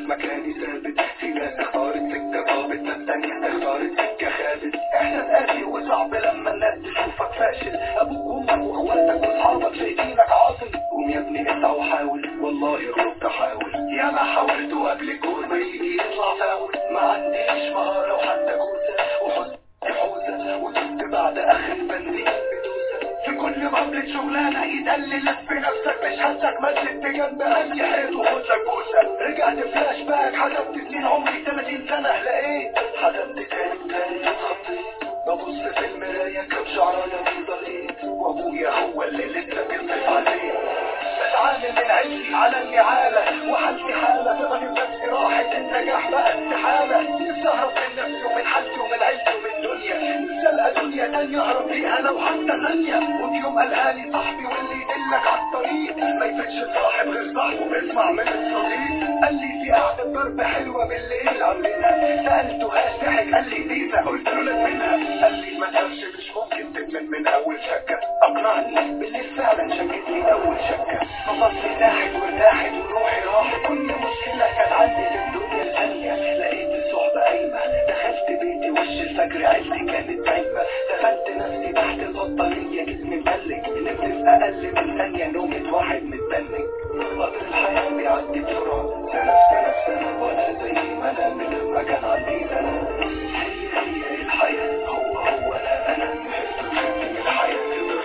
مكاني ثابت في ناس اختارت سكة طابت ناس تانية اختارت سكة خابت احساس قاسي وصعب لما الناس تشوفك فاشل ابوك وامك واخواتك واصحابك شايفينك عاطل قوم يا ابني اسعى وحاول والله غلطت احاول يا ما حاولت وقبل الجول ما يجي يطلع فاول ما عنديش مهارة وحتى كوسة وحزن حوسة وتبت بعد اخر بنزين بدوسة في كل مقابلة شغلانة يتقال لي لف نفسك مش هسك مسك بجنب اي حيط وخد لك بوسة رجعت فلاش باك حسبت سنين عمري 30 سنة لقيت حسبت تاني وتالت واتخطيت ببص في المراية كم شعراية بيضليت وابويا هو اللي لسه بيصرف عليه بتعامل من عيشي على النعالة وحالتي حالة ثقتي بنفسي راحت النجاح بقى استحالة نفسي اهرب من نفسي ومن حالتي ومن عيلتي ومن الدنيا نفسي القى دنيا تانية اهرب فيها لو حتى ثانية وفي يوم قالها لي صاحبي واللي يدلك على الطريق ما يفتش صاحب غير صاحبه اسمع من الصديق قال لي في قعدة ضرب حلوة بالليل عاملينها سألته هاش ضحك قال لي ديزة قلت له لك منها قال لي ما تخافش مش ممكن تكمل من اول شكة اقنعني بالليل فعلا شكتني اول شكة مفاصلي تاحت وارتاحت وروحي راحت كل مشكلة كانت عندي في الدنيا الثانية لقيت الصحبة قايمة دخلت بيتي وش الفجر عيلتي كانت نايمة دفنت نفسي تحت البطانية جسمي متلج نمت في اقل من ثانية نومة واحد متبنج قطر الحياة بيعدي بسرعة سنة في سنة في سنة وانا زي ما انا من لما كان عندي سنة هي هي الحياة هو هو لا انا حفظت من الحياة تقدر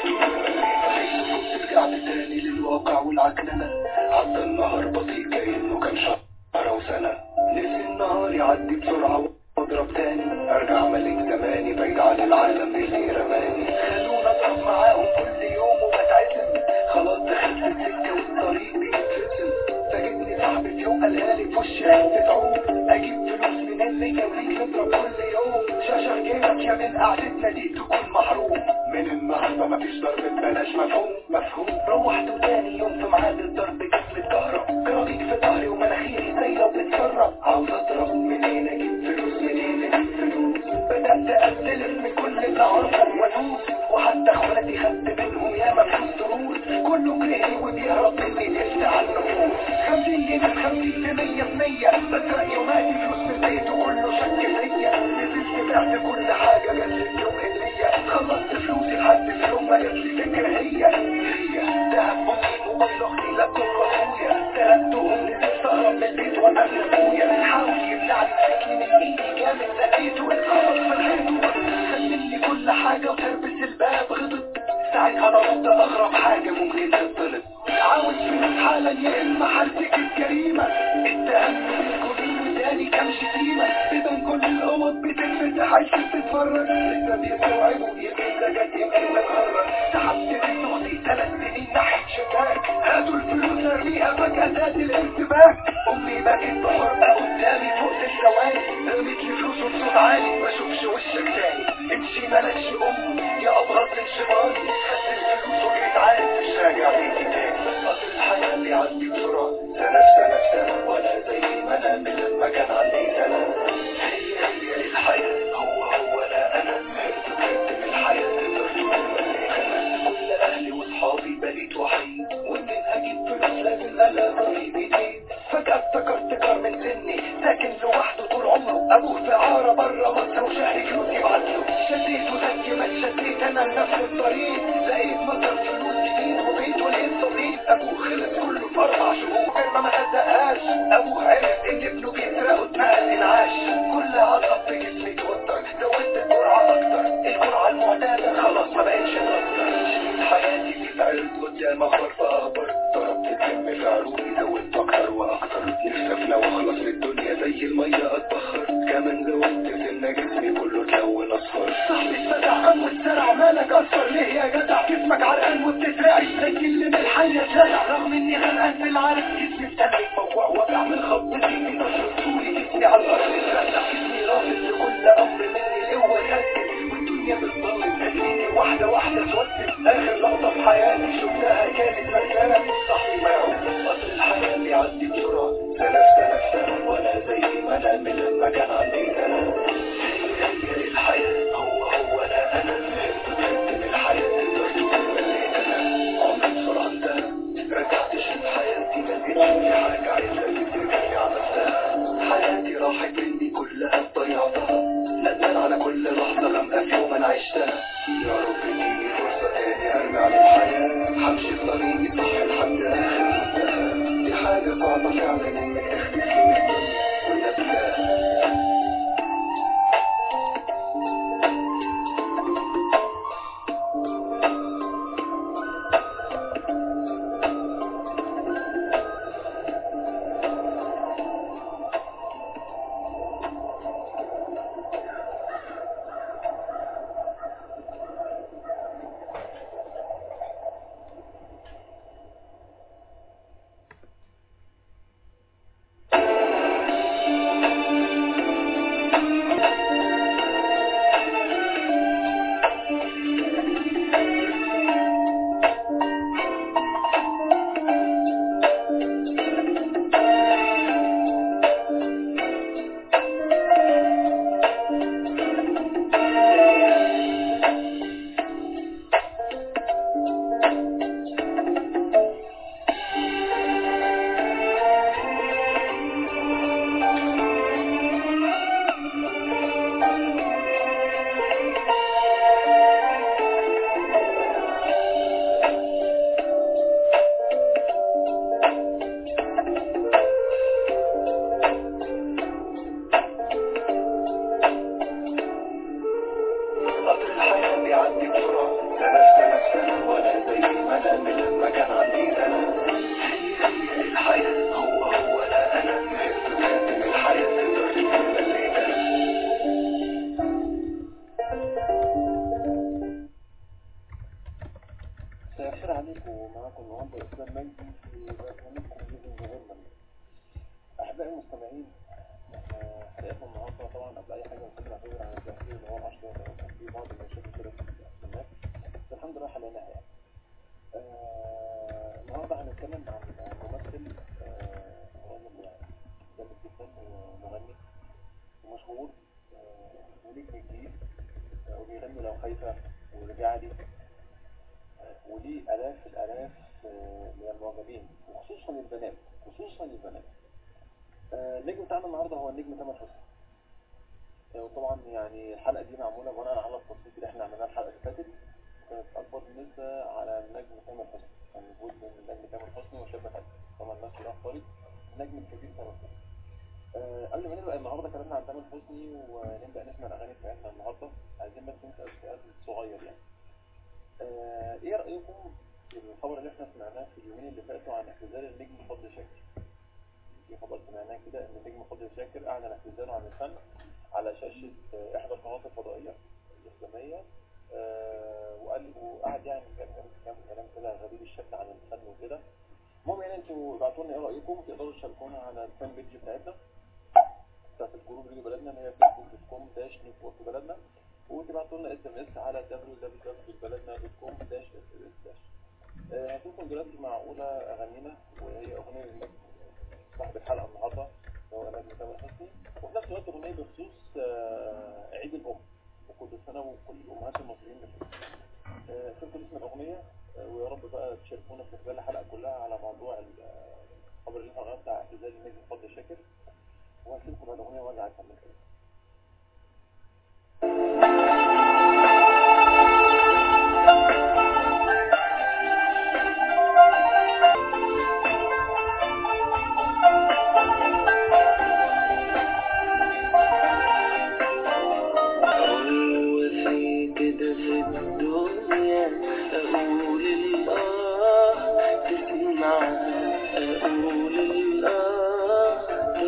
تقول رجعت تاني للواقع والعكننة عدى النهار بطيء كأنه كان شهر وسنة نفسي النهار يعدي بسرعة واضرب تاني ارجع ملك زماني بعيد عن العالم اللي رماني خلونا اضرب معاهم كل يوم وبتعزم خلاص دخلت السكة والطريق بيترسم فاجئني صاحبي في يوم قالها لي في وشي حتة عود اجيب فلوس منين ليا وليك نضرب كل يوم شاشة جيبك يا من قعدتنا دي تكون محروم من النهارده مفيش ضرب ببلاش مفهوم مفهوم روحت تاني يوم في ميعاد الضرب جسمي اتكهرب كرابيك في ظهري ومناخيري زي لو بتسرب عاوز اضرب منين اجيب فلوس منين اجيب فلوس بدات استلف من كل اللي اعرفه وادوس وحتى اخواتي خدت منهم ياما فلوس دروس كله كرهني وبيهرب مني نفسي على النفوس 50 جنيه ب 50 في 100 في 100 بسرق يوماتي فلوس من البيت وكله شك فيا نزلت بعت كل حاجه جات لي يوم هديه خلصت فلوسي لحد في يوم ما جات لي فكره هي هي دهب امي موبايل اختي لابتوب اخويا سرقتهم نزلت اهرب من البيت وقفل ابويا حاول يبلعني مسكني من ايدي جامد لقيته اتخبط في الحيط خد مني كل حاجه وتربس الباب غضب ساعتها ضربت اغرب حاجه ممكن تطلب عاوز فلوس حالا يا اما هرتكب جريمه اتهمت بالكوبين وتاني كام شتيمه بيبان كل الاوض بتتفتح عايز تتفرج لسه بيستوعبوا يمكن ده جد يمكن بتخرج سحبت من اختي ثلاث سنين ناحيه شباك هاتوا الفلوس ارميها فجاه زاد الانتباه امي بكت بحرقه قدامي فوق الثواني رميت لي فلوس بصوت عالي ما اشوفش وشك تاني امشي مالكش ام يا ابغض من شيطاني خدت الفلوس وجريت عادي مش راجع بيتي تاني قطر الحياه بيعدي بسرعه سنه في سنه في سنه وانا زي ما انا من لما كان عندي سنه هي هي الحياه هو هو لا انا حفظت من الحياه تقدر تقول مليانه كل اهلي واصحابي بقيت وحيد ومنين اجيب فلوس لازم الاقي ضريبي يزيد فجاه افتكرت كار من سني ساكن لوحده طول عمره ابوه في عاره بره مصر وشهري فلوس يبعتله شديته زي ما اتشديت انا لنفس الطريق لقيت مصدر فلوس جديد وبيت ولقيت صديق ابوه خلص كله في اربع شهور كلمه ما صدقهاش ابوه عرف ان ابنه بيسرقه اتنقل انعاش كل عصب في جسمي اتوتر زودت الجرعه اكتر الجرعه المعتاده خلاص ما بقتش تاثر حياتي دي اتعرض قدام اخبر فاخبر ضربت الدم في عروقي زودت اكتر واكتر نفسي افنى واخلص من الدنيا زي الميه اتبخر كمان زودت سنه جسمي كله اتلون اصفر صاحبي اتفتح قام والزرع مالك اصفر ليه يا جدع جسمك عرقان وبتترعش زي اللي من الحيه اتلدع رغم اني غرقان في العرق جسمي ابتدى يتموع وجع من خبطتي في نشر طولي جسمي على الارض اترزع جسمي رافض لكل امر مني القوه تهدد والدنيا بتضلم تدريني واحده واحده اسودت اخر لقطه في حياتي شفتها كانت مكانه صاحبي ما يعود قطر الحياه بيعدي بسرعه سنه في سنه في سنه وانا زي ما انا من لما كان عندي سنه هي هي الحياه هو هو لا انا حفظت من الحياه تقدر تقول مليت انا عمري بسرعه انتهى رجعت اشوف حياتي ما لقيتش في حاجه عايزه ترجع لي عملتها راحت مني كلها ضيعتها ندمان على كل لحظة غامقة في يوم انا عشتها يا رب اديني فرصة تاني ارجع للحياة همشي في طريقي صح لحد اخر منتهى دي حاجة صعبة فعلا انك تختفي من الدنيا ونبكاها قطر الحياة بيعدي بسرعة سنة سنة سنة وأنا زي ما أنا من لما كان عندي سنة هي هي الحياة هو هو لا أنا نحس بجد من الحياة تقدر تقول مليت أنا مساء الخير عليكم معكم النهارده اسلام مجدي في برنامجكم ليفنج غيرنا احبائي المستمعين آه، حلقتنا النهارده طبعا قبل اي حاجه نسيب نعتذر عن التاخير اللي هو العشرة ده كان في بعض المشاكل كده في السماك بس الحمد لله حليناها يعني آه، النهارده هنتكلم عن ممثل آه، راجل جامد جدا ومغني ومشهور آه، ونجم جديد آه، وبيغني لو خايفه ورجع لي وليه آلاف الآلاف آه، من المعجبين وخصوصا البنات خصوصا البنات آه، النجم بتاعنا النهارده هو النجم تامر حسني آه، وطبعا يعني الحلقة دي معمولة بناء على التصويت اللي احنا عملناه الحلقة اللي فاتت كانت أكبر نسبة على النجم تامر حسني كان وجود بين النجم تامر حسني وشاب حسني طبعا الناس كلها اختارت النجم الكبير تامر حسني آه، قبل ما نبدأ النهارده كلامنا عن تامر حسني ونبدأ نسمع الأغاني بتاعتنا النهارده عايزين بس نسأل سؤال صغير يعني آه، ايه رأيكم في الخبر اللي احنا سمعناه في اليومين اللي فاتوا عن اعتزال النجم فضل شاكر في خبر سمعناه كده ان النجم فضل شاكر اعلن اعتزاله عن الفن على شاشة آه، احدى القنوات الفضائية الاسلامية آه، وقال وقعد يعني كان كان كلام كده غريب الشكل عن الفن وكده المهم يعني انتوا ابعتوا لنا ايه رايكم تقدروا تشاركونا على الفان بيج بتاعتنا بتاعت الجروب ريديو بلدنا اللي هي فيسبوك دوت كوم داش نتورك بلدنا وتبعتوا لنا اس ام اس على www.بلدنا.com داش اس اس داش هشوفكم دلوقتي مع اولى اغانينا وهي اغنيه للنجم صاحب الحلقه النهارده هو نجم تامر حسني وفي نفس الوقت اغنيه بخصوص آه، عيد الام وكل سنه وكل الامهات المصريين بخير آه، سيبكم اسم الاغنيه آه، ويا رب بقى تشاركونا في خلال الحلقه كلها على موضوع ال- آه، الخبر اللي احنا قلنا بتاع اعتزال النجم فضل شاكر وهسيبكم بقى الاغنيه وارجع اكمل كده هو في كده في الدنيا أقول الآه تسمعنا أقول الآه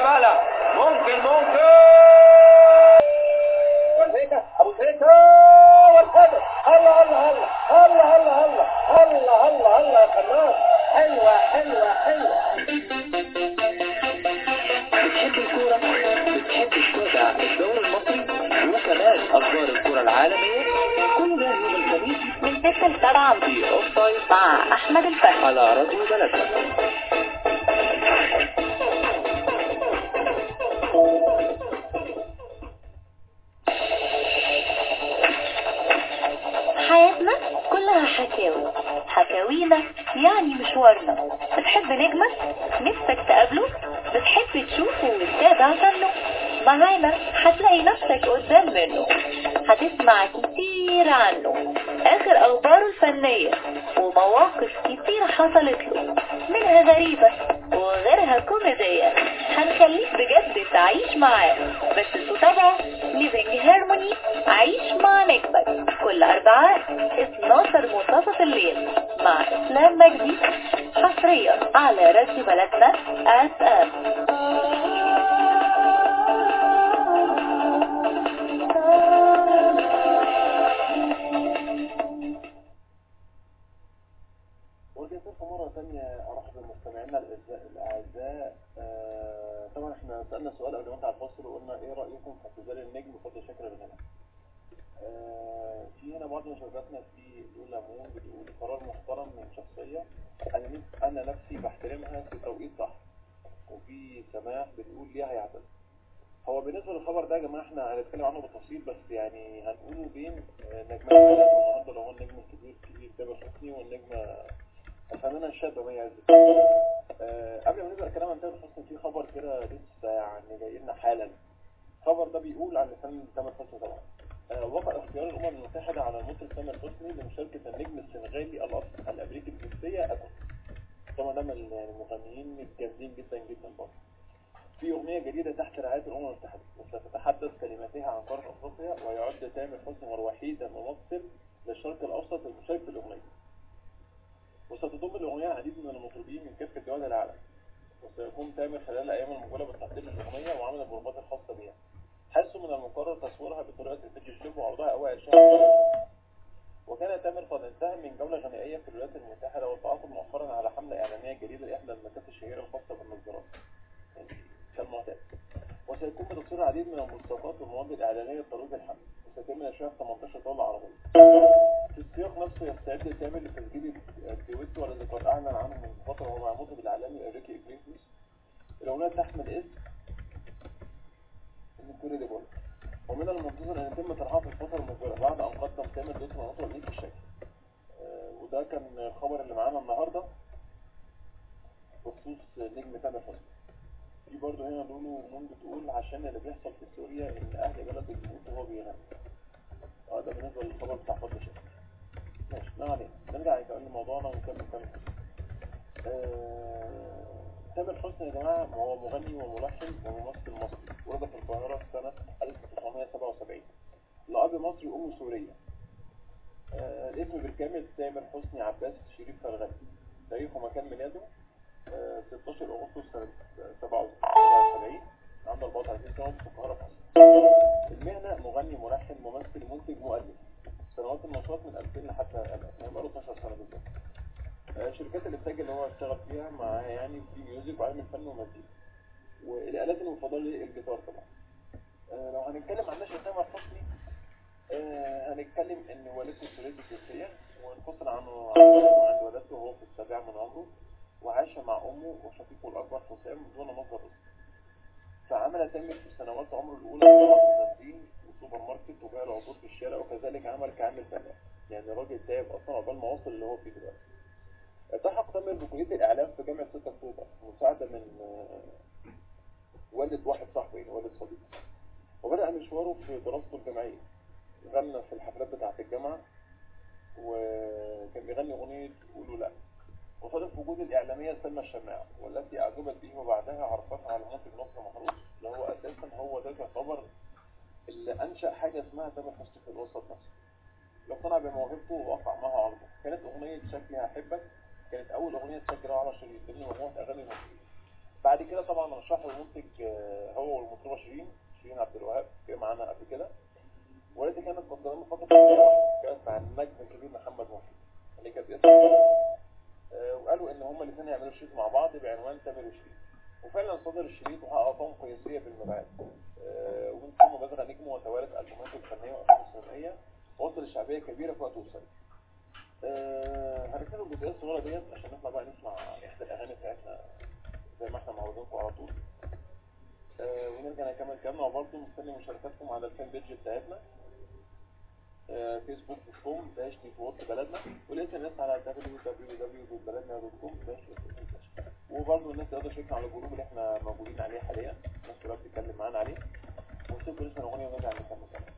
ملا ممكن ممكن والهيكة ابو تريكة والهدف هلا هلا هلا هلا هلا هلا هلا هلا هلا يا فنان حلوة حلوة حلوة بتحب الكورة بتحب تتابع الدوري المصري وكمان أخبار الكورة العالمية كل ده يوم الخميس من 6 ل 7 في أوف سايد مع أحمد الفهمي على راديو بلدنا حياتنا كلها حكاوي حكاوينا يعني مشوارنا بتحب نجمك نفسك تقابله بتحب تشوفه وتتابع فنه معانا هتلاقي نفسك قدام منه هتسمع كتير عنه اخر اخباره الفنية ومواقف كتير حصلت له منها غريبة وغيرها كوميدية هنخليك بجد تعيش معاه بس تتابعه ليفينج هارموني عيش مع نجمك كل أربعاء 12 منتصف الليل مع إسلام مجدي حصريا على راديو بلدنا اس ام ورجعت لكم مرة ثانية أرحب بمستمعينا الأعزاء الأعزاء آه، طبعا احنا سألنا سؤال قبل ما نطلع الفاصل وقلنا إيه رأيكم في اعتزال النجم فضل شاكر بن هلال؟ آه، في هنا بعض مشاركاتنا في بتقول لمون بتقول قرار محترم من شخصية أنا نف- أنا نفسي بحترمها في توقيت صح وفي سماح بتقول ليه هيعتزل هو بالنسبة للخبر ده يا جماعة احنا هنتكلم عنه بالتفصيل بس يعني هنقوله بين آه، نجمات البلد النهارده اللي هو النجم الكبير الكبير تامر حسني والنجمة الفنانة الشابة مي عز الدين. آه، قبل ما نبدأ الكلام عن تامر حسني في خبر كده لسه يعني جاي لنا حالا الخبر ده بيقول عن الفنان تامر حسني طبعا آه، وقع اختيار الأمم المتحدة على المطرب تامر حسني لمشاركة النجم السنغالي الأصل الأمريكي الجنسية أكوس طبعا ده من المغنيين الجامدين جدا جدا برضه في أغنية جديدة تحت رعاية الأمم المتحدة وستتحدث كلماتها عن قارة أفريقيا ويعد تامر حسني هو الوحيد الممثل للشرق الأوسط المشارك في الأغنية وستضم الأغنية العديد من المطربين من كافة دول العالم وسيقوم تامر خلال الأيام المقبلة بالتحضير للأغنية وعمل البروفات الخاصة بها حيث من المقرر تصويرها بطريقة الفيديو كليب وعرضها أوائل شهر وكان تامر قد انتهى من جولة غنائية في الولايات المتحدة والتعاقد مؤخرا على حملة إعلانية جديدة لإحدى المكاتب الشهيرة الخاصة بالنظارات يعني كالمعتاد وسيكون بتصوير العديد من الملصقات والمواد الإعلانية لترويج الحمل وسيتم نشرها في 18 دولة عربية في السياق نفسه يستعد تامر لتسجيل الديويتو الذي قد أعلن عنه من فترة وهو مع المطرب العالمي إنريكي إجليسيوس الأغنية تحمل اسم انكريديبل ومن المنتظر أن يتم طرحها في الفترة المقبلة بعد أن قدم تامر اسم المطرب ليه في الشكل آه، وده كان الخبر اللي معانا النهاردة بخصوص نجم تامر حسني في برضه هنا لولو مون بتقول عشان اللي بيحصل في سوريا ان اهل بلد بيموت وهو بيغني اه ده بالنسبه للخبر بتاع فضل شاكر ماشي ما علينا نرجع نكمل موضوعنا ونكمل تامر حسني آه، تامر حسني يا جماعه هو مغني وملحن وممثل مصري ولد في القاهره سنه 1977 لأب مصري وأم سورية آه، الاسم بالكامل تامر حسني عباس شريف فرغلي تاريخ ومكان ميلاده آه، 16 أغسطس سنة 77 عنده 34 سنة في القاهرة في مصر المهنة مغني ملحن ممثل منتج مؤلف سنوات النشاط من 2000 لحتى الآن يعني بقاله 12 سنة بالظبط آه، الشركات اللي اتجه اللي هو اشتغل فيها معاه يعني في ميوزك وعلم الفن ومزيكا والآلات المفضلة ليه الجيتار طبعا آه، لو هنتكلم عن نشأة تامر حسني آه، هنتكلم ان والدته سورية الجنسية وانفصل عنه عن والده عند والدته وهو في السابع من عمره وعاش مع امه وشقيقه الاكبر حسام دون مصدر رزق فعمل تامر في سنوات عمره الاولى في بنزين وسوبر ماركت وبيع العطور في الشارع وكذلك عمل كعامل فلاح يعني راجل تعب اصلا عقبال ما وصل اللي هو فيه دلوقتي التحق تامر بكلية الاعلام في جامعة 6 اكتوبر مساعدة من آه، والد واحد صاحبه يعني والد صديق وبدأ مشواره في دراسته الجامعية غنى في الحفلات بتاعة الجامعة وكان بيغني أغنية قولوا لا وصادف وجود الإعلامية سلمى الشماع والتي أعجبت به وبعدها عرفتها على منتج نصر محروس اللي هو أساسا هو ده يعتبر اللي أنشأ حاجة اسمها تامر حسني في الوسط نفسه اللي اقتنع بموهبته ووقع معها عرضه كانت أغنية شكلي هحبك كانت أول أغنية تسجلها على شريط ضمن مجموعة أغاني مصرية بعد كده طبعا رشح له المنتج آه، هو والمطربه شيرين شيرين عبد الوهاب جه معانا قبل كده والتي كانت قدامنا فتره طويلة واحدة. كانت مع النجم الكبير محمد محي اللي كانت باسم آه، وقالوا ان هما الاثنين هيعملوا شريط مع بعض بعنوان تامر وشيرين وفعلا صدر الشريط وحقق ارقام قياسيه في المبيعات آه، ومن ثم بذر نجمه وتوالت البوماته الفنيه وافلامه السينمائيه وصل لشعبيه كبيره في وقت قصير. آه، هنتكلم الجزئيه الصغيره ديت عشان نطلع بقى نسمع احدى الاغاني بتاعتنا زي ما احنا معودينكم على طول. آه، ونرجع نكمل كلامنا وبرضه مستني مشاركاتكم على الفان بيج بتاعتنا فيسبوك دوت كوم داش نتورك بلدنا والاس ام اس على www.بلدنا.com داش وبرضه الناس تقدر تشاركنا على الجروب اللي احنا موجودين عليه حاليا الناس كلها بتتكلم معانا عليه ونسيب لسه الاغنيه ونرجع نكمل كلام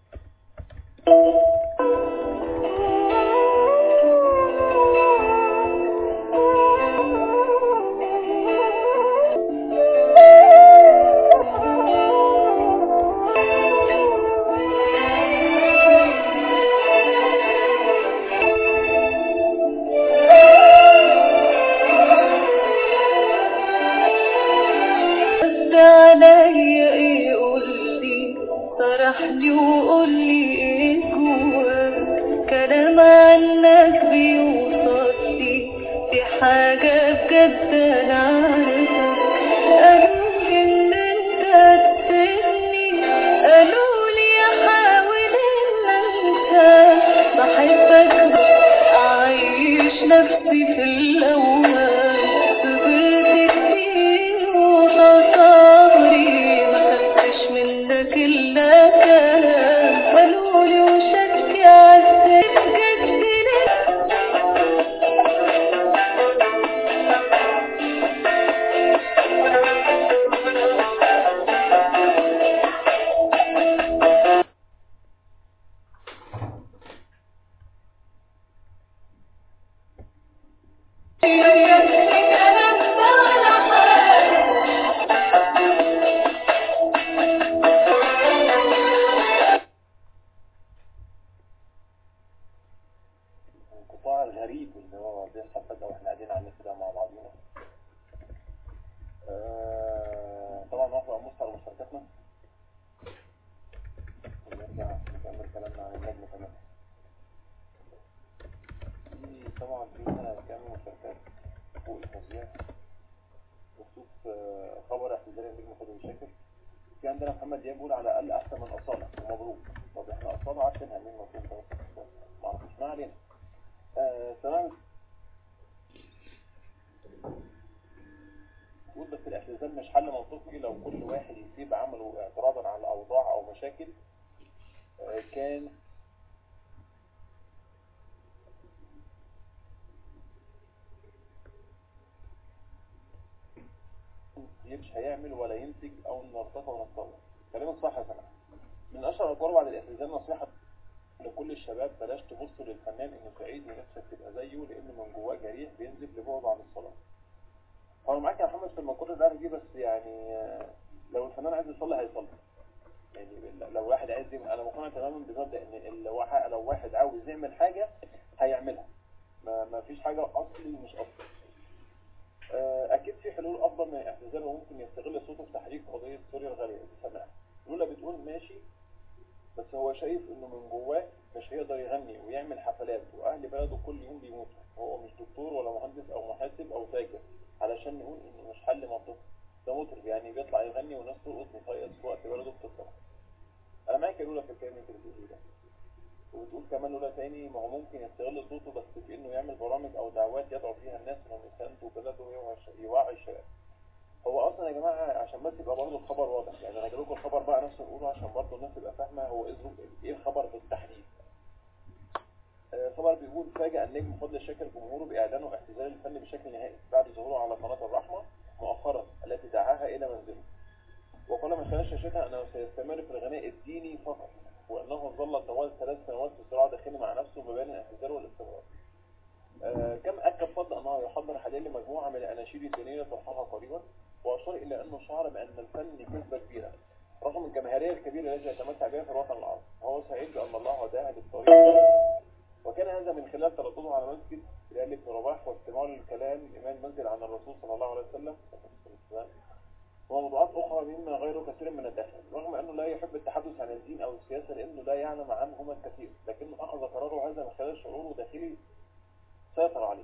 رد عليا ايه قولي صرحني وقولي ايه جواك كلام عنك بيوصلي في حاجة بجد انا عارفك قالولي ان انت تسيبني قالولي احاول ان انسى بحبك اعيش نفسي في الاوهام صبرت كتير وتصابري ما خدتش منك الا كلام قالولي وشكي عالسيف جدني الانقطاع الغريب اللي هو بيحصل فجأة واحنا قاعدين على النت ده مع بعضينا آه، طبعا نقف نبص على مشاركاتنا ونرجع نكمل كلامنا عن النجم كمان في طبعا فينا كام مشاركات فوق الفظيع بخصوص آه، خبر اعتزال النجم فضل شاكر في عندنا محمد دياب بيقول على الاقل احسن من اصاله ومبروك طب احنا اصاله عارفينها مين المفروض بس ما اعرفش ما علينا آه، تمام بقول بس الاعتزال مش حل منطقي لو كل واحد يسيب عمله اعتراضا على اوضاع او مشاكل آه، كان مش هيعمل ولا ينتج او نرتقى ونتطور كلامك صح يا سلام من اشهر الاقوال بعد الاعتزال نصيحه لكل الشباب بلاش تبصوا للفنان انه سعيد ونفسك تبقى زيه لان من جواه جريح بينزف لبعد عن الصلاه. هو معاك يا محمد في المقولة اللي دي بس يعني آه، لو الفنان عايز يصلي هيصلي. يعني لو واحد عايز يعمل انا مقتنع تماما بمبدا ان لو واحد لو واحد عاوز يعمل حاجه هيعملها. ما, ما فيش حاجه اصلي ومش اصلي. آه، اكيد في حلول افضل من الاعتزال وممكن يستغل صوته في تحريك قضيه سوريا الغاليه دي سماح. لولا بتقول ماشي بس هو شايف انه من جواه مش هيقدر يغني ويعمل حفلات واهل بلده كل يوم بيموتوا هو مش دكتور ولا مهندس او محاسب او تاجر علشان نقول انه مش حل منطقي ده مطرب يعني بيطلع يغني والناس ترقص وتهيص في وقت بلده بتطلع انا معاك يا لولا في الكلام اللي انت بتقوليه ده وبتقول كمان لولا تاني ما هو ممكن يستغل صوته بس في انه يعمل برامج او دعوات يدعو فيها الناس انهم يساندوا بلده ويوعي- يوعي الشباب هو اصلا يا جماعه عشان بس يبقى برضه الخبر واضح يعني انا هجيب لكم الخبر بقى نفسه نقوله عشان برضه الناس تبقى فاهمه هو ايه ظروف- ايه الخبر بالتحديد آه، خبر بيقول فاجأ النجم فضل شاكر جمهوره بإعلانه اعتزال الفن بشكل نهائي بعد ظهوره على قناة الرحمة مؤخرا التي دعاها إلى منزله وقال من خلال شاشتها أنه سيستمر في الغناء الديني فقط وأنه ظل طوال ثلاث سنوات في صراع داخلي مع نفسه ما بين الاعتزال والاستمرار آه، كم أكد فضل أنه يحضر حاليا لمجموعة من الأناشيد الدينية ترفعها قريبا وأشار إلى أنه شعر بأن الفن كذبة كبيرة رغم الجماهيرية الكبيرة التي يتمتع بها في الوطن العربي وهو سعيد بأن الله هداه للطريق وكان هذا من خلال تردده على مسجد بلال بن رباح واستماعه للكلام الإمام المنزل عن الرسول صلى الله عليه وسلم وموضوعات أخرى مما غير كثير من الداخل رغم أنه لا يحب التحدث عن الدين أو السياسة لأنه لا يعلم عنهما الكثير لكنه أخذ قراره هذا من خلال شعوره داخلي سيطر عليه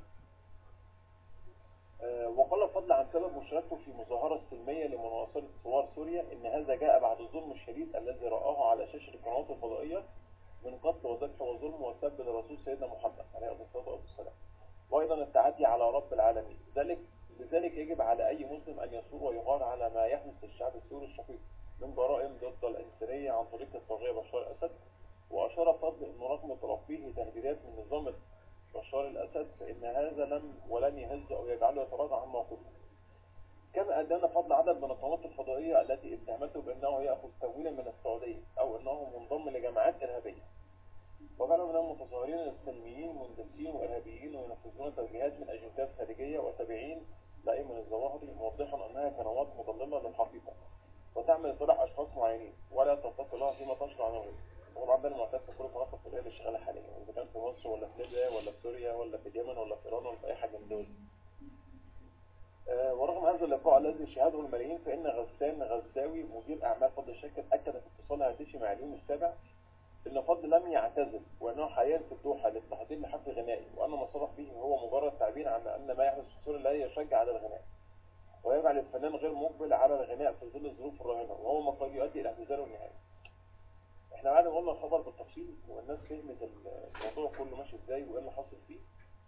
آه، وقال الفضل عن سبب مشاركته في مظاهرة سلمية لمناصرة ثوار سوريا إن هذا جاء بعد الظلم الشديد الذي رآه على شاشة القنوات الفضائية من قتل وذبح وظلم وسب لرسول سيدنا محمد عليه الصلاة والسلام وأيضا التعدي على رب العالمين ذلك لذلك يجب على أي مسلم أن يصور ويغار على ما يحدث للشعب السوري الشقيق من جرائم ضد الإنسانية عن طريق الطاغية بشار الأسد وأشار فضل أنه رغم تلقيه تهديدات من نظام بشار الأسد فإن هذا لم ولن يهز أو يجعله يتراجع عن موقفه كما أدانا فضل عدد من القنوات الفضائية التي اتهمته بأنه يأخذ تمويلا من السعودية أو أنه منضم لجماعات إرهابية وكان من المتظاهرين السلميين مندسين وإرهابيين وينفذون توجيهات من أجندات خارجية وتابعين لأيمن الظواهري موضحا أنها قنوات مضللة للحقيقة وتعمل لصالح أشخاص معينين ولا تتقي لها فيما تنشر عن غيره طبعا ده المعتاد في كل قناة الفضائية اللي شغالة حاليا إذا كان في مصر ولا في ليبيا ولا في سوريا ولا في اليمن ولا في إيران ولا في أي حاجة من دول آه، ورغم هذا اللقاء الذي شاهده الملايين فإن غسان غزاوي مدير أعمال فضل الشاكر أكد في اتصال هاتفي مع اليوم السابع إن فضل لم يعتزل وأنه حاليا في الدوحة للتحضير لحفل غنائي وأن ما صرح به هو مجرد تعبير عن أن ما يحدث في سوريا لا يشجع على الغناء ويجعل الفنان غير مقبل على الغناء في ظل الظروف الراهنة وهو ما قد يؤدي إلى اعتزاله النهائي. احنا بعد ما قلنا الخبر بالتفصيل والناس فهمت الموضوع كله ماشي ازاي وايه اللي حاصل فيه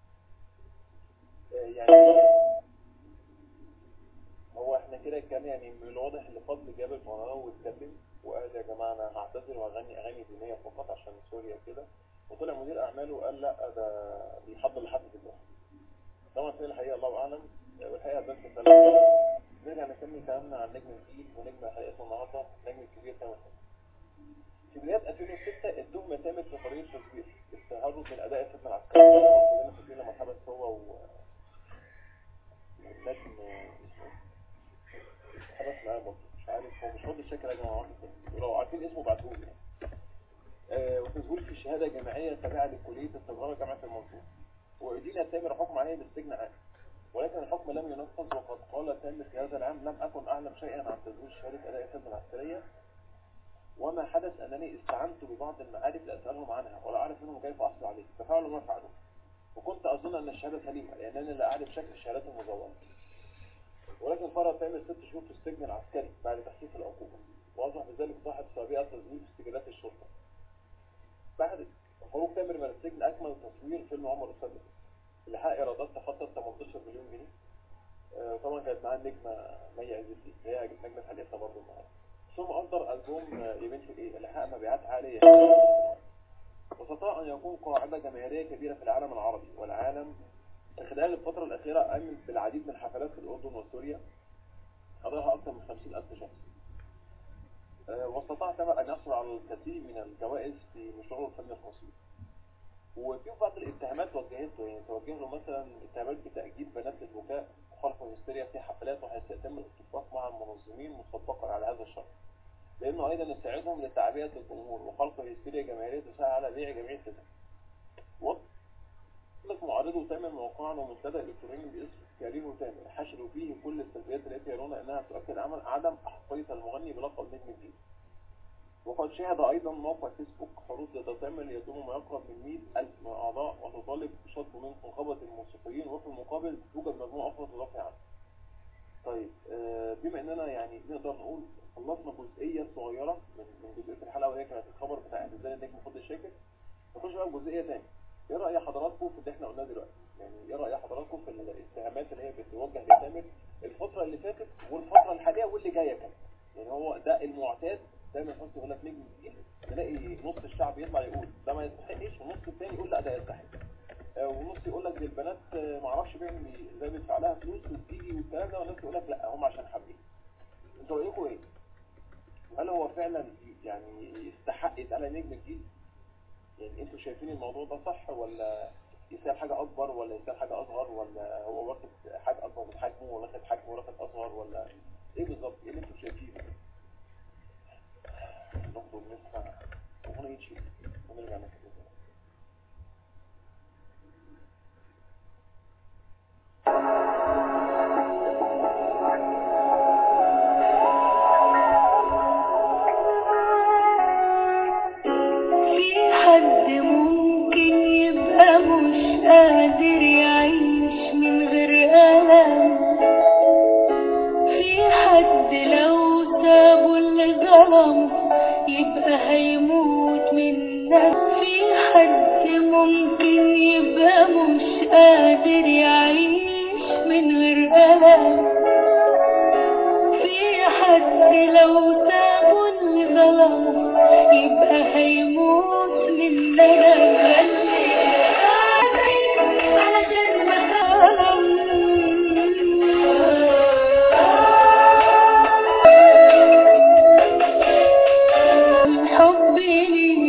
آه، يعني هو احنا كده كان يعني من الواضح ان فضل جاب القناه واتكلم وقال يا جماعه انا هعتذر واغني اغاني دينيه فقط عشان سوريا وكده وطلع مدير اعماله وقال لا ده بيحضر لحفله الدوحه طبعا في الحقيقه الله اعلم والحقيقه بس سلام نرجع نكمل كلامنا عن نجم الجيل ونجم حلقتنا النهارده نجم الكبير تامر حسني في بداية 2006 اتهم تامر في طريقة تسجيل التهرب من أداء الخدمة العسكرية كلنا فاكرين لما اتحبس هو و نجم اسمه اتحبس معاه برضه مش عارف هو مش راضي الشكل يا جماعة واحد بس. ولو عارفين اسمه بعتوه يعني آه وتسجيل في شهادة جامعية تابعة لكلية التجارة جامعة المنصورة وأدين تامر حكم عليه بالسجن عام ولكن الحكم لم ينفذ وقد قال تامر في هذا العام لم أكن أعلم شيئا عن تسجيل شهادة أداء الخدمة العسكرية وما حدث أنني استعنت ببعض المعارف لأسألهم عنها ولا أعرف منهم كيف أحصل عليه ففعلوا ما فعلوا وكنت أظن أن الشهادة سليمة لأنني لا أعرف شكل الشهادات المزورة ولكن فرض تعمل ست شهور في السجن العسكري بعد تحقيق العقوبة وأصبح بذلك صاحب سابقة تسجيل في سجلات الشرطة بعد خروج تامر من السجن أكمل تصوير فيلم عمر السادس اللي حقق إيرادات تخطت 18 مليون جنيه آه، طبعا كانت معاه النجمة مي عز الدين اللي هي نجمة حديثة برضه معاها ثم أصدر ألبوم آه، يا بنت الإيه اللي حقق مبيعات عالية واستطاع أن يكون قاعدة جماهيرية كبيرة في العالم العربي والعالم خلال الفترة الأخيرة قام بالعديد من الحفلات في الأردن وسوريا حضرها أكثر من 50 ألف شخص آه، واستطاع تامر أن يحصل على الكثير من الجوائز في مشواره الفني في مصر وفي بعض الاتهامات وجهته يعني توجه له مثلا اتهامات بتأجيل بنات البكاء وخلق الهستيريا في حفلات وهيتم الاتفاق مع المنظمين مسبقا على هذا الشرط لأنه أيضا يساعدهم لتعبئة الجمهور وخلق هستيريا جماهيرية تساعد على بيع جميع التذاكر. وطلق معارضه تامر موقعا ومنتدى إلكتروني باسم كريم تامر حشروا فيه كل السلبيات التي يرون أنها تؤكد عمل عدم أحقية المغني بلقب نجم الجيل. وقد شهد أيضا موقع فيسبوك حروب ضد تامر يضم ما يقرب من 100 ألف من الأعضاء وتطالب بشطب من نقابة الموسيقيين وفي المقابل توجد مجموعة أخرى تدافع عنه. طيب آه، بما اننا يعني نقدر نقول خلصنا جزئيه صغيره من من جزئيه الحلقه وهي كانت الخبر بتاع اعتزال النجم فضل الشاكر نخش بقى بجزئيه ثانيه ايه راي حضراتكم في اللي احنا قلناه دلوقتي يعني ايه راي حضراتكم في الاتهامات اللي هي بتوجه لتامر الفتره اللي فاتت والفتره الحاليه واللي جايه كمان يعني هو ده المعتاد دايما حسني يقول لك نجم جديد نلاقي نص الشعب يطلع يقول ده ما يستحقش والنص الثاني يقول لا ده يستحق آه، ونص يقول لك دي البنات آه، معرفش بيعمل ازاي بيدفع لها فلوس وبتيجي والكلام ده وناس يقول لك لا هم عشان حابين انتوا رايكم ايه؟ هل هو فعلا يعني يستحق يتقال نجم جديد؟ يعني انتوا شايفين الموضوع ده صح ولا يستاهل حاجه اكبر ولا يستاهل حاجه اصغر ولا هو واخد حاجه اكبر من حجمه ولا واخد حجمه ولا واخد اصغر ولا ايه بالظبط؟ ايه اللي انتوا شايفينه؟ نخرج نسمع اغنيه شيء ونرجع نكمل من غير ألم في حد لو سابه اللي ظلمه يبقى هيموت من ندم علشان ما ظلم حبي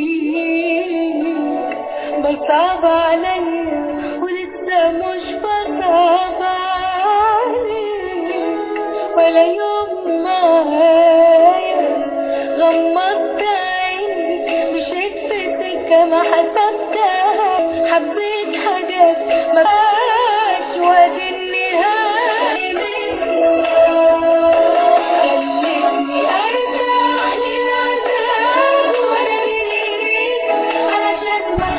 ليك بصعب عليا ولسه مش بصعب عليك ولا يوم معايا غمضت عيني مشيت في سكة ما حسبتها حبيت حاجات ما بقاش وادي النهاية خلتني ارتاح للعذاب وانا جريت علشان ما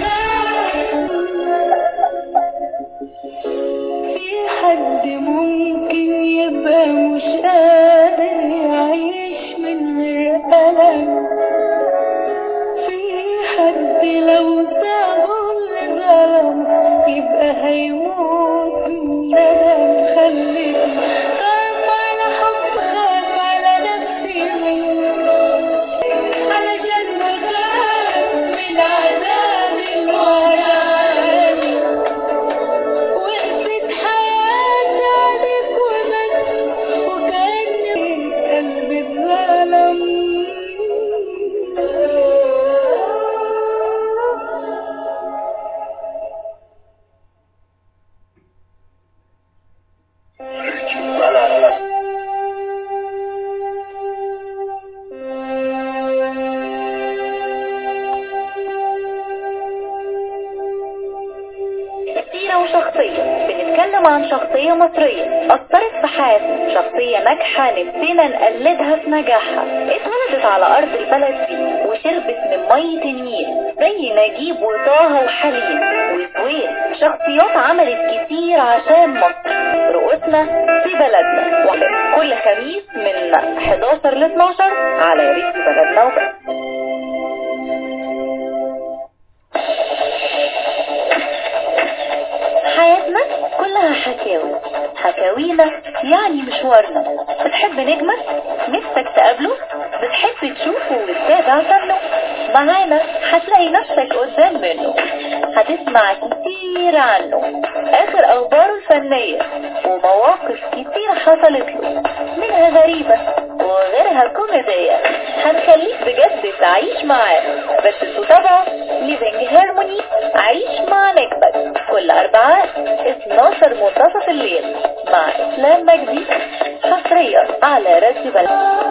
في حد ممكن يبقى مش قادر يعيش من غير ألم في حد لو سابه اللي ظلم يبقى هيموت من ندم خلتني خاف على حب خاف على نفسي منك علشان بخاف من عذاب الوجعاني وقفت حياتي عليك وبس وكأني قلبي اتظلم سيرة وشخصية بنتكلم عن شخصية مصرية أثرت في حياتنا شخصية ناجحة نفسنا نقلدها في نجاحها اتولدت على أرض البلد دي وشربت من مية النيل زي نجيب وطه وحليم وسوير شخصيات عملت كتير عشان مصر رؤوسنا في بلدنا كل خميس من 11 ل 12 على يا ريت في بلدنا وبس حياتنا كلها حكاوي حكاوينا يعني مشوارنا بتحب نجمك نفسك تقابله بتحب تشوفه وتتابع فنه معانا هتلاقي نفسك قدام منه هتسمع كتير عنه اخر اخباره الفنية ومواقف كتير حصلت له منها غريبة وغيرها كوميدية هنخليك بجد تعيش معاه بس تتابعه ليفينج هارموني عيش مع نجمك كل أربعاء 12 منتصف الليل مع إسلام مجدي حصريا على راديو بلد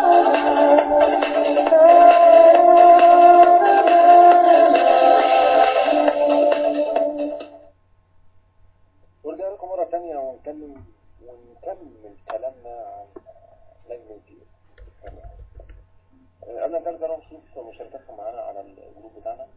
ورجع لكم مرة تانية ونكلم ونكمل كلامنا عن نجم الجيل أنا كان جرى نشوف مشاركاتكم معانا على الجروب بتاعنا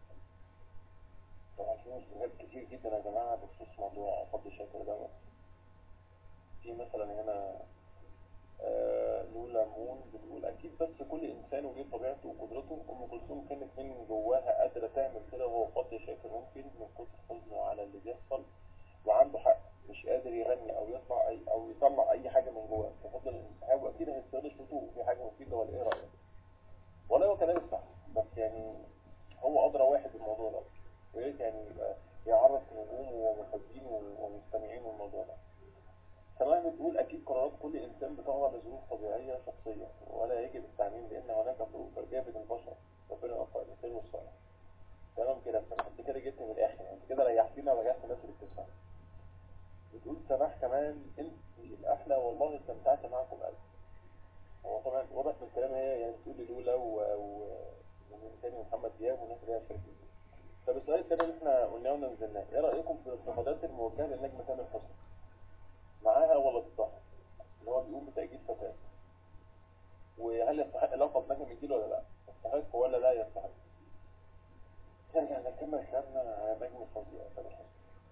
طبعا في مشكلات كتير جدا يا جماعة بخصوص موضوع فضل شاكر دوت في مثلا هنا آه، لولا مون بتقول أكيد بس كل إنسان وليه طبيعته وقدرته أم كلثوم كانت من جواها قادرة تعمل كده وهو فضل شاكر ممكن من كتر حزنه على اللي بيحصل وعنده حق مش قادر يغني او يطلع اي او يطلع اي حاجه من جواه ففضل الانسحاب واكيد هيستغل صوته وفي حاجه مفيده ولا ايه رايك؟ والله هو كلام صح بس يعني هو ادرى واحد بالموضوع ده ويا ريت يعني يبقى يعرف نجومه ومحبينه ومستمعينه الموضوع ده سماح بتقول اكيد قرارات كل انسان بتخضع لظروف طبيعيه شخصيه ولا يجب التعميم لان هناك فروق فرديه بين البشر ربنا يوفق الانسان والصالح تمام كده انت كده جبت من الاخر يعني انت كده ريحتينا ورجعت الناس اللي بتسمع بتقول سماح كمان انت الاحلى والله استمتعت معكم قوي هو طبعا واضح من كلامها هي يعني بتقول لي لولا و و- ومن تاني محمد دياب وناس اللي هي شاركين طب السؤال التاني اللي احنا قلناه ونزلناه ايه رايكم في الانتقادات الموجهه للنجم تامر حسني معاها ولا ضدها اللي هو بيقوم بتأجيل فتاة وهل يستحق لقب نجم الجيل ولا لا يستحق ولا لا يستحق نرجع نكمل كلامنا على نجم الفظيع تامر حسني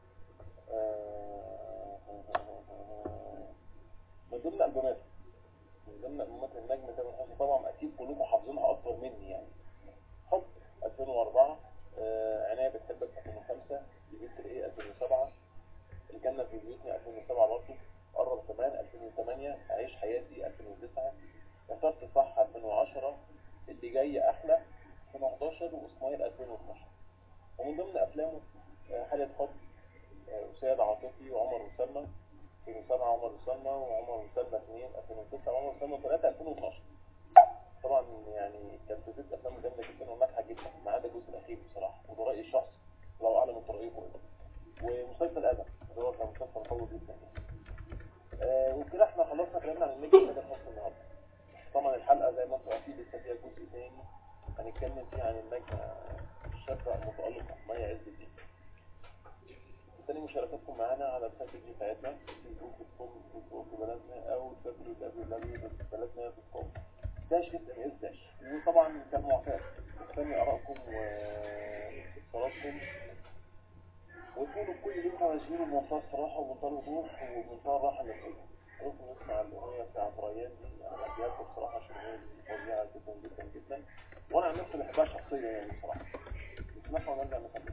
آه، من ضمن البوماته من ضمن البومات النجم تامر حسني طبعا اكيد كلكم حافظينها اكتر مني يعني حب 2004 آه، عناية بتحبك 2005 جبت ايه 2007 الجنة في بيوتنا 2007 برضه وسلمى وعمر وسلمى 2 2009 وعمر وسلمى 3 2012 طبعا يعني كانت سلسله افلام جامده جدا وناجحه جدا ما عدا الجزء الاخير بصراحه وده رايي الشخصي لو اعلم من رايكم ومسلسل ادم اللي هو كان مسلسل قوي جدا آه وكده احنا خلصنا كلامنا عن النجم ده الفصل النهارده طبعا الحلقه زي ما انتم عارفين لسه فيها جزء تاني هنتكلم فيه عن النجمه الشابه المتالقه مي عز الدين تاني مشاركاتكم معانا على السايت دي بتاعتنا فيسبوك دوت كوم فيسبوك بلدنا او www.بلدنا.com داش اس ام اس داش وطبعا كالمعتاد مستني ارائكم واستفساراتكم وتكونوا كل اللي انتوا عايزينه بمنتهى الصراحه وبمنتهى الوضوح وبمنتهى الراحه النفسيه ممكن نسمع الاغنيه بتاعت ريان دي انا بديها بصراحه عشان هي فظيعه جدا جدا جدا وانا عن نفسي بحبها شخصيا يعني بصراحه نسمعها ونرجع نكمل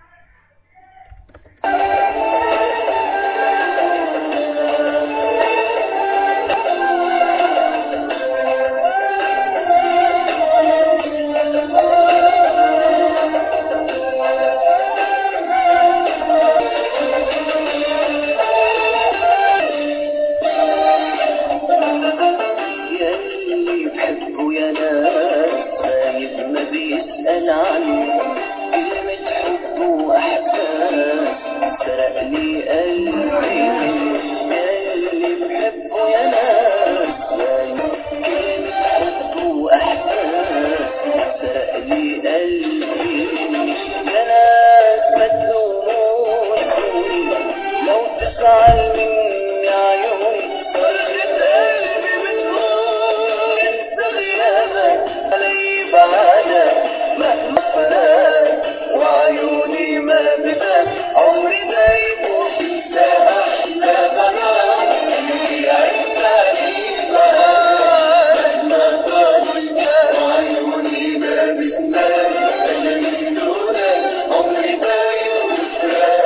يلي بحبه يا ناس سايب ما بيسأل عنه كلمة حب وأحساس سرق لي قلبي يلي بحبه يا ناس سايب كلمة حب وأحساس سرق لي قلبي يا ناس ما تلوموني لو تزعل مني عيوني فرحة قلبي بتقول انت غيابك علي بعدك مهما فرقت وعيوني ما ببات عمري ما يبوح لا احلى بنات يا عزالي بنات مهما طال وعيوني ما بتنام انا من دونك عمري ما يبوح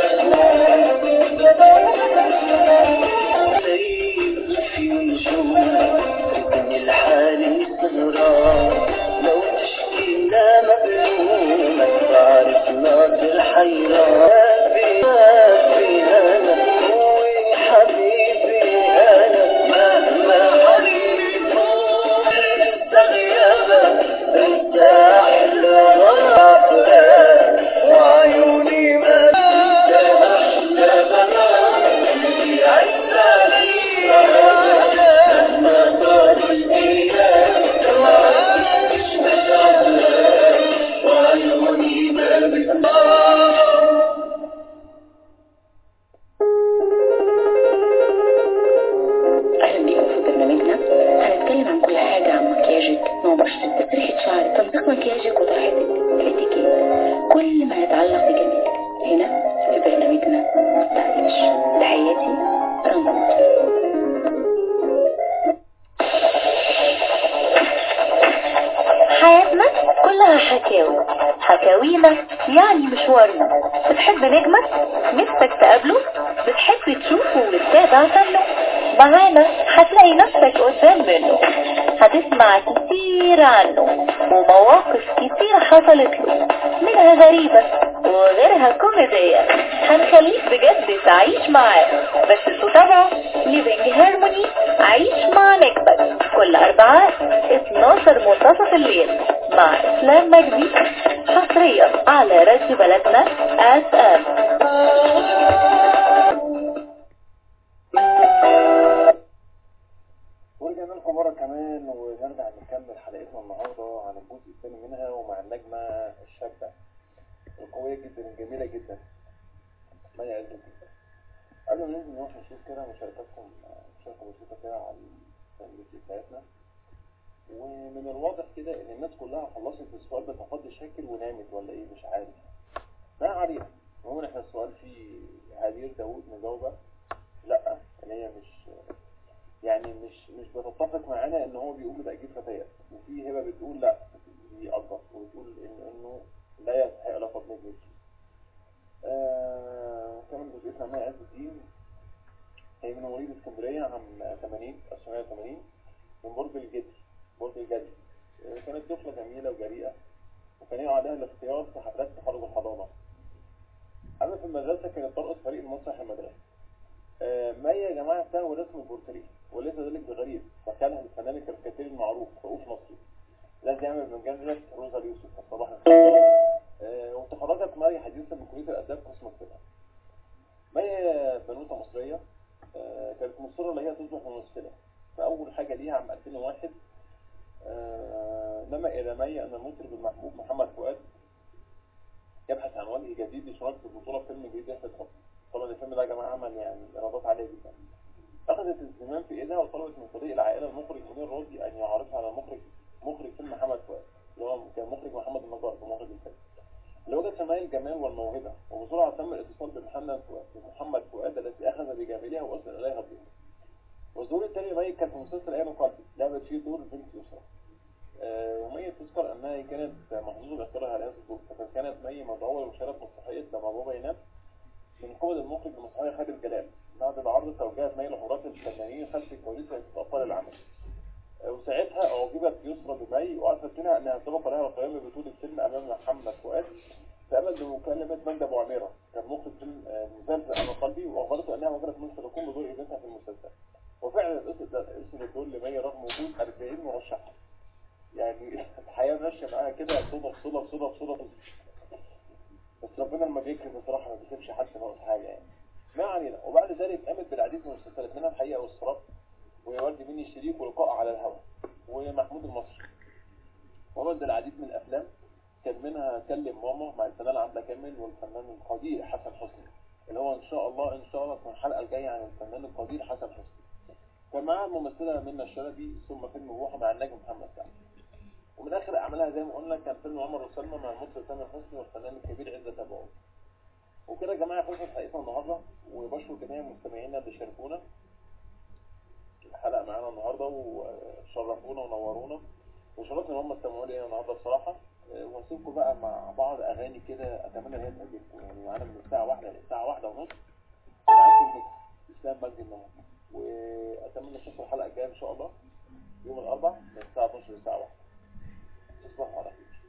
ليل في نجوم سكن الحال سهران لو تشكي لا مظلومة تعرف ناصر حيران ربي أنا هو حبيبي أنا مهما حبيبي طول انت غيابك انت أحلى غرابك وعيوني ما انت أحلى بنات يا عزالي مهما طال الأيام ما عادش مشاعرك وعيوني ما بتنام اهلا بيكم في برنامجنا هنتكلم عن كل حاجة عن مكياجك نوع بشرتك تسريحة شعرك تنسيق مكياجك وطرحتك الاتيكيت كل ما يتعلق بجمالك هنا في برنامجنا ستايلش تحياتي رندا حياتنا كلها حكاوي حكاوينا يعني مشوارنا بتحب نجمك نفسك تقابله بتحب تشوفه وتتابع فنه معانا هتلاقي نفسك قدام منه هتسمع كتير عنه ومواقف كتير حصلت له منها غريبة وغيرها كوميدية هنخليك بجد تعيش معاه بس تتابعه ليفينج هارموني عيش مع نجمك كل أربعاء 12 منتصف الليل مع إسلام مجدي حصريا على راديو بلدنا اس ام ورجعنا لكم مرة كمان ونرجع نكمل حلقتنا النهاردة عن الجزء الثاني منها ومع النجمة الشابة القوية جدا الجميلة جدا مي عز الدين قبل ما ننزل نروح نشوف كده مشاركاتكم مشاركة بسيطة كده على الفيديو بتاعتنا ومن الواضح كده ان الناس كلها خلصت السؤال بتفضي شاكر ونامت ولا ايه مش عارف ما علينا عموما احنا السؤال فيه هدير داوود مجاوبة لا ان هي مش يعني مش مش بتتفق معانا ان هو بيقول بتأجيل فتيات وفي هبه بتقول لا دي أضبط وبتقول إن إنه لا يستحق لقب نجم الجيل. آه كمان جزئيتنا مع عز الدين هي من مواليد اسكندرية عام 80 1980 من برج الجدي برج الجدي آه كانت طفلة جميلة وجريئة وكان يقع عليها الاختيار في حفلات تخرج الحضانة أما في المدرسة كانت ترقص فريق المسرح المدرسي آه، مي يا جماعة بتهوى رسم البورتريه وليس ذلك بغريب فكانها الفنان الكاريكاتيري المعروف رؤوف نصري الذي يعمل من جانب روزا اليوسف الصباح الخير آه، وتخرجت مي حديثا من كلية الآداب قسم السينما مي بنوتة مصرية آه، كانت مصرة ان هي تصبح ممثلة فأول حاجة ليها عام 2001 آه، نما إلى مي أن المطرب المحبوب محمد فؤاد يبحث عن وجه جديد للشراك في البطولة في فيلم جديد يحدث حب طبعا الفيلم ده يا جماعة عمل يعني إيرادات عالية جدا أخذت الزمام في إيدها وطلبت من صديق العائلة المخرج منير راضي أن يعرضها على المخرج مخرج فيلم محمد فؤاد اللي هو كان مخرج محمد النجار مخرج الفيلم اللي وجد سماء الجمال والموهبة وبسرعة تم الاتصال بمحمد فؤاد بمحمد فؤاد التي أخذ بجميلها وأصل إليها الضيوف والظهور التاني مي كانت في مسلسل أيام قلبي لعبت فيه دور بنت يسرى آه، ومي تذكر أنها كانت محظوظة باختيارها على هذا الدور فقد كانت مي مدعوة لمشاركة مسرحية لما بابا ينام من قبل المخرج المسرحية خالد جلال بعد العرض توجهت مي لحضرات الفنانين خلف الكواليس أبطال العمل آه، وساعتها أعجبت يسرى بمي وعرفت منها أنها سبق لها القيام ببطولة فيلم أمام محمد فؤاد فأمل بمكالمة مجدي أبو عميرة كان مخرج فيلم آه، مسلسل أنا قلبي وأخبرته أنها وجدت من ستقوم بدور ابنتها في المسلسل وفعلا الاسم ده اسم الدول لمية رغم وجود 40 مرشحة يعني الحياة ماشية معاها كده صدف صدف صدف صدف بس ربنا لما بيكرم بصراحة ما بيسيبش حد ناقص حاجة يعني ما علينا وبعد ذلك قامت بالعديد من المسلسلات منها الحقيقة والصراط ويودي مني الشريك ولقاء على الهوى ومحمود المصري وبعد العديد من الأفلام كان منها كلم ماما مع الفنانة عبلة كامل والفنان القدير حسن حسني اللي هو إن شاء الله إن شاء الله تكون الحلقة الجاية عن الفنان القدير حسن حسني كان معاها الممثلة منى الشلبي ثم فيلم بوحة مع النجم محمد سعد ومن آخر أعمالها زي ما قلنا كان فيلم عمر وسلمى مع المطرب تامر حسني والفنان الكبير عزت أبو عوف وكده يا جماعة خلصت حلقتنا النهاردة وبشكر جميع مستمعينا اللي شاركونا الحلقة معانا النهاردة وشرفونا ونورونا وشرفنا ان هم استمعوا لي النهاردة بصراحة وهسيبكم بقى مع بعض أغاني كده أتمنى إن هي تعجبكم يعني معانا من الساعة واحدة للساعة واحدة ونص معاكم ميكس إسلام مجدي النهاردة وأتمنى أشوفكم الحلقة الجاية إن شاء الله يوم الأربعاء من الساعة 12 للساعة 1 تصبحوا على خير